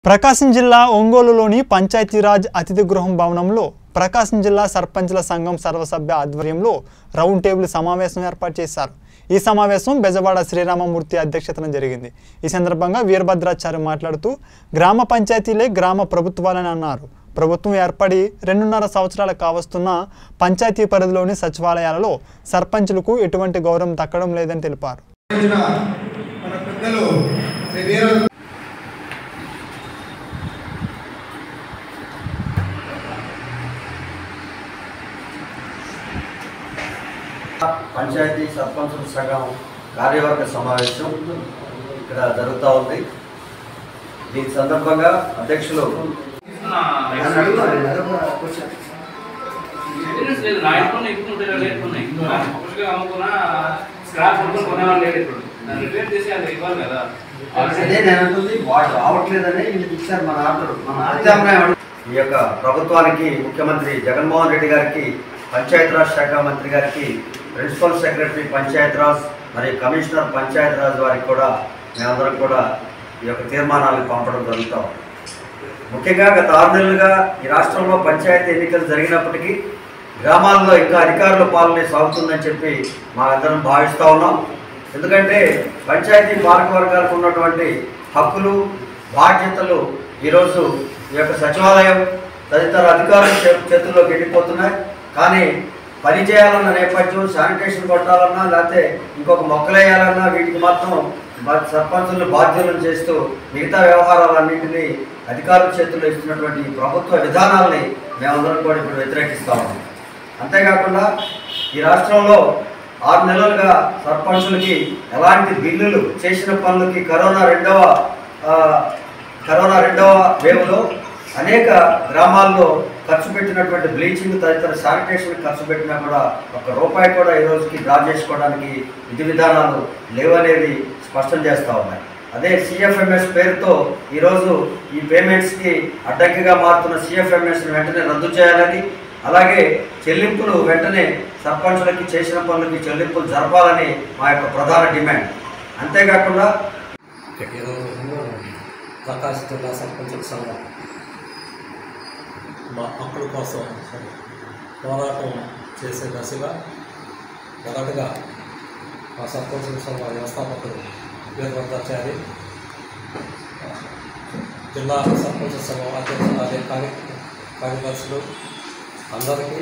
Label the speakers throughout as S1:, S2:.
S1: ప్రకాశం జిల్లా ఒంగోలులోని పంచాయతీరాజ్ అతిథి గృహం భవనంలో ప్రకాశం జిల్లా సర్పంచ్ల సంఘం సర్వసభ్య ఆధ్వర్యంలో రౌండ్ టేబుల్ సమావేశం ఏర్పాటు చేశారు ఈ సమావేశం బెజవాడ శ్రీరామమూర్తి అధ్యక్షతన జరిగింది ఈ సందర్భంగా వీరభద్రాచార్య మాట్లాడుతూ గ్రామ పంచాయతీలే గ్రామ ప్రభుత్వాలని అన్నారు ప్రభుత్వం ఏర్పడి రెండున్నర సంవత్సరాలు కావస్తున్న పంచాయతీ పరిధిలోని సచివాలయాలలో సర్పంచులకు ఎటువంటి గౌరవం దక్కడం లేదని తెలిపారు
S2: రోజున మన పెద్దలు శ్రీ వీర
S3: పంచాయతీ సర్పంచుల సంఘం కార్యవర్గ సమావేశం ఇక్కడ జరుగుతూ ఉంది దీని సందర్భంగా అధ్యక్షులు
S4: మెయింటెనెన్స్ లేదు నా ఇంట్లో ఇప్పుడు ఉంటాయి లేకున్నాయి ఒకటిగా అమ్ముకున్నా స్క్రాప్ కొనుక్కొని కొనేవాళ్ళు లేదు ఇప్పుడు దాన్ని రిపేర్ చేసి అది ఇవ్వాలి కదా
S3: అదే నేను అంటుంది వాడు రావట్లేదని వీళ్ళకి ఇచ్చారు మన ఆర్డర్ మన ప్రత్యామ్నాయం అడుగు- ఈ యొక్క ప్రభుత్వానికి ముఖ్యమంత్రి జగన్మోహన్ రెడ్డి గారికి పంచాయతీరాజ్ శాఖ మంత్రి గారికి ప్రిన్సిపల్ సెక్రటరీ పంచాయతీరాజ్ మరియు కమిషనర్ పంచాయతీరాజ్ వారికి కూడా మేమందరం కూడా ఈ యొక్క తీర్మానాలను పంపడం జరుగుతూ ఉంది. ముఖ్యంగా గత ఆరు నెలలుగా ఈ రాష్ట్రంలో పంచాయతీ ఎన్నికలు జరిగినప్పటికీ గ్రామాల్లో ఇంకా అధికారుల పాలన సాగుతుందని చెప్పి మా అందరం భావిస్తూ ఉన్నాం ఎందుకంటే పంచాయతీ పాలక వర్గాలకు ఉన్నటువంటి హక్కులు బాధ్యతలు ఈరోజు ఈ యొక్క సచివాలయం తదితర అధికారుల చే- చేతుల్లోకి వెళ్ళిపోతున్నాయి కానీ పని చేయాలన్న నేపథ్యం శానిటేషన్ కొట్టాలన్నా లేకపోతే ఇంకొక మొక్కలేయాలన్నా వీటికి మాత్రం బా- సర్పంచులను బాధ్యులను చేస్తూ మిగతా వ్యవహారాలన్నింటినీ అధికారుల చేతుల్లో ఇస్తున్నటువంటి ఈ ప్రభుత్వ విధానాల్ని మేమందరం కూడా ఇప్పుడు వ్యతిరేకిస్తా ఉన్నాం అంతేకాకుండా ఈ రాష్ట్రంలో ఆరు నెలలుగా సర్పంచులకి ఎలాంటి బిల్లులు చేసిన పనులకి కరోనా రెండవ ఆ, కరోనా రెండవ వేవ్లో అనేక గ్రామాల్లో ఖర్చు పెట్టినటువంటి బ్లీచింగ్ తదితర శానిటేషన్ ఖర్చు పెట్టినా కూడా ఒక రూపాయి కూడా ఈ రోజుకి డ్రా చేసుకోవడానికి విధి విధానాలు లేవనేది స్పష్టం చేస్తూ ఉన్నాయి అదే సిఎఫ్ఎంఎస్ పేరుతో ఈరోజు ఈ పేమెంట్స్కి అడ్డంకిగా మారుతున్న సిఎఫ్ఎంఎస్ని వెంటనే రద్దు చేయాలని అలాగే చెల్లింపులు వెంటనే సర్పంచులకి చేసిన పనులకి చెల్లింపులు జరపాలని మా యొక్క ప్రధాన డిమాండ్ అంతేకాకుండా
S5: ఈరోజు ప్రకాశ్ జిల్లా సర్పంచుల సంఘం మా హక్కుల కోసం పోరాటం చేసే దశగా మొదటగా మా సర్పంచుల సంఘం వ్యవస్థాపకుడు వీరభద్రాచారి జిల్లా సర్పంచుల సంఘం అధ్యక్షులు అదే కార్య కార్యదర్శులు అందరికీ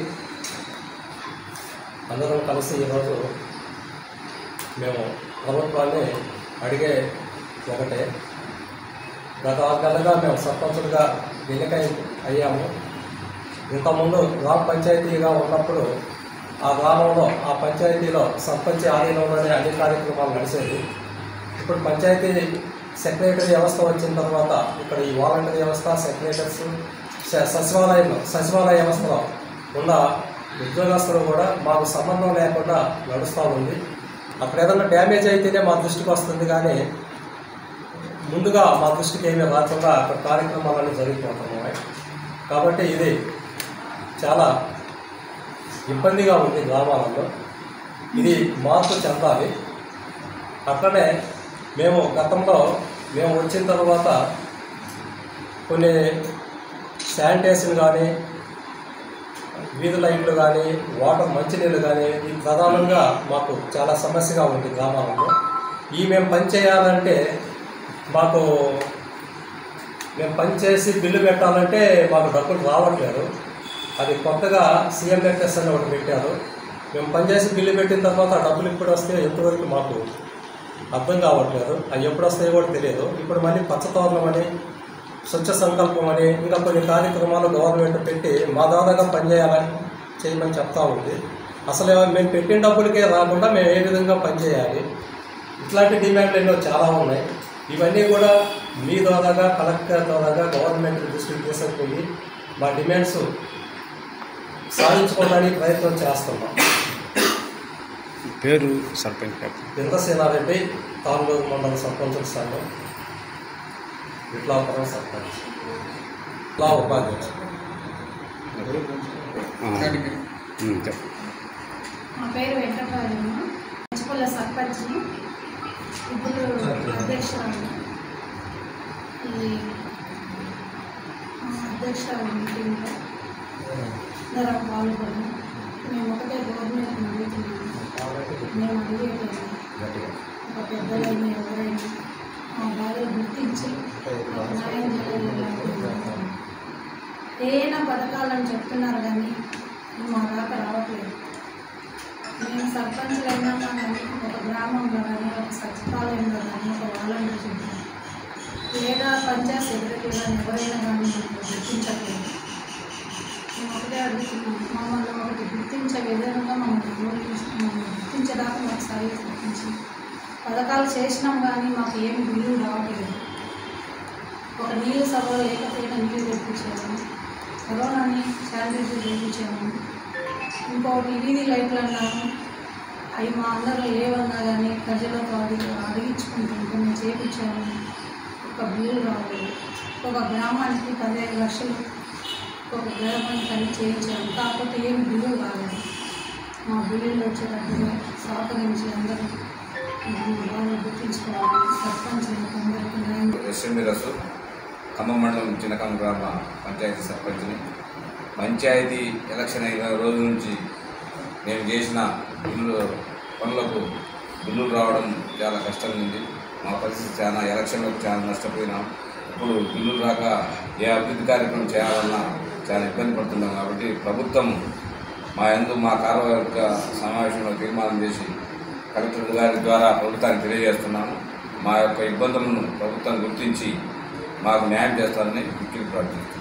S5: అందరం కలిసి ఈరోజు మేము ప్రభుత్వాన్ని అడిగే ఒకటే గత ఆరు నెలలుగా మేము సర్పంచులుగా ఎన్నికై అయ్యాము ఇంతకుముందు గ్రామ పంచాయతీగా ఉన్నప్పుడు ఆ గ్రామంలో ఆ పంచాయతీలో సర్పంచ్ ఆధీనంలోనే అన్ని కార్యక్రమాలు నడిచేది ఇప్పుడు పంచాయతీ సెక్రటరీ వ్యవస్థ వచ్చిన తర్వాత ఇక్కడ ఈ వాలంటీర్ వ్యవస్థ సెక్రటరీస్ స- సచివాలయంలో సచివాలయ వ్యవస్థలో ఉన్న ఉద్యోగస్తులు కూడా మాకు సంబంధం లేకుండా నడుస్తూ ఉంది అక్కడ ఏదైనా డ్యామేజ్ అయితేనే మా దృష్టికి వస్తుంది కానీ ముందుగా మా దృష్టికి ఏమీ రాకుండా అక్కడ కార్యక్రమాలన్నీ జరిగిపోతున్నాయి కాబట్టి ఇది చాలా ఇబ్బందిగా ఉంది గ్రామాలలో ఇది మార్పు చెందాలి అట్లనే మేము గతంలో మేము వచ్చిన తర్వాత కొన్ని శానిటేషన్ కానీ వీధి లైట్లు కానీ వాటర్ మంచినీళ్ళు కానీ ఇది ప్రధానంగా మాకు చాలా సమస్యగా ఉంది గ్రామాలలో ఈ మేము పని చేయాలంటే మాకు మేము పని చేసి బిల్లు పెట్టాలంటే మాకు డబ్బులు రావట్లేదు అది కొత్తగా సిఎంఎఫ్ఎస్ అని ఒకటి పెట్టారు మేము పనిచేసి బిల్లు పెట్టిన తర్వాత ఆ డబ్బులు ఇప్పుడు వస్తే ఎంతవరకు మాకు అర్థం కావట్లేదు అవి ఎప్పుడు వస్తాయో కూడా తెలియదు ఇప్పుడు మళ్ళీ పచ్చతోరణం అని స్వచ్ఛ సంకల్పం అని ఇంకా కొన్ని కార్యక్రమాలు గవర్నమెంట్ పెట్టి మా దాదాగా పనిచేయాలని చేయమని చెప్తా ఉంది అసలు మేము పెట్టిన డబ్బులకే రాకుండా మేము ఏ విధంగా పనిచేయాలి ఇట్లాంటి డిమాండ్లు ఎన్నో చాలా ఉన్నాయి ఇవన్నీ కూడా మీ ద్వారాగా కలెక్టర్ ద్వారాగా గవర్నమెంట్ దృష్టికి తీసుకుపోయి మా డిమాండ్స్ సాధించుకోవడానికి ప్రయత్నం చేస్తున్నాం
S6: పేరు సర్పంచ్ గారు
S5: ఇంద్రసేనారెడ్డి తాండూరు మండల సర్పంచుల సంఘం విప్లవపురం సర్పంచ్ ఇట్లా ఉపాధ్యక్షుడు
S6: ఆ, ఉమ్, చెప్పు
S7: మా పేరు వెంకటరాజమ్మ పంచపల్ల సర్పంచ్ని ఇప్పుడు అధ్యక్షురాలు ఈ అధ్యక్ష మీటింగ్లో అందరం పాల్గొని మేము ఒకటే గవర్నమెంట్ అడుగుతున్నాము మేము అడిగేటది ఒక పెద్దలైనా ఎవరైనా మా బాధలు గుర్తించి మాకు న్యాయం చేయాలని ఏమైనా పథకాలని చెప్తున్నారు కానీ మా దాకా రావట్లేదు మేము సర్పంచ్లు అయినాక కానీ ఒక గ్రామంలో కానీ ఒక సచివాలయంలో కానీ ఒక వాలంటీర్ ఉంటాం లేదా పంచాయత్ సెక్రటరీ కానీ ఎవరైనా కానీ మనకు గుర్తించట్లేదు మేము ఒకటే అడుగుతున్నాం మమ్మల్ని ఒకటి గుర్తించే విధంగా మమ్మల్ని గౌరవించి మమ్మల్ని గుర్తించడానికి మాకు సాయి గుర్తించి పథకాలు చేసినాం కానీ మాకు ఏమి బిల్లు రావట్లేదు ఒక నీళ్ళు సభలో లేకపోయినా నీళ్ళు తెప్పించాము కరోనాని శానిటైజర్ చేయించాము ఇంకొకటి వీధి లైట్లు అన్నాము అవి మా అందరూ లేవన్నా కానీ ప్రజలకు అడిగి అడిగించుకుంటుంటే మేము చేయించాము ఒక బిల్లు రాలేదు ఒక గ్రామానికి పదిహేను లక్షలు ఒక గ్రామానికి అన్ని చేయించాము కాకపోతే ఏమి బిల్లు రాలేదు మా బిల్లులు వచ్చేటట్టుగా సహకరించి అందరూ బాగా గుర్తించుకోవాలి సర్పంచ్ అందరికీ న్యాయం
S8: ఎస్ఎండి రసు ఖమ్మం మండలం చిన్నకమ్మ గ్రామ పంచాయతీ సర్పంచ్ని పంచాయతీ ఎలక్షన్ అయిన రోజు నుంచి నేను చేసిన బిల్లు పనులకు బిల్లులు రావడం చాలా కష్టంగా ఉంది మా పరిస్థితి చాలా ఎలక్షన్లకు చాలా నష్టపోయినాం ఇప్పుడు బిల్లులు రాక ఏ అభివృద్ధి కార్యక్రమం చేయాలన్నా చాలా ఇబ్బంది పడుతున్నాం కాబట్టి ప్రభుత్వం మా యందు మా కార్యవర్గ సమావేశంలో తీర్మానం చేసి కలెక్టర్ గారి ద్వారా ప్రభుత్వానికి తెలియజేస్తున్నాము మా యొక్క ఇబ్బందులను ప్రభుత్వం గుర్తించి మాకు న్యాయం చేస్తారని మిక్కిలి ప్రార్థిస్తున్నాను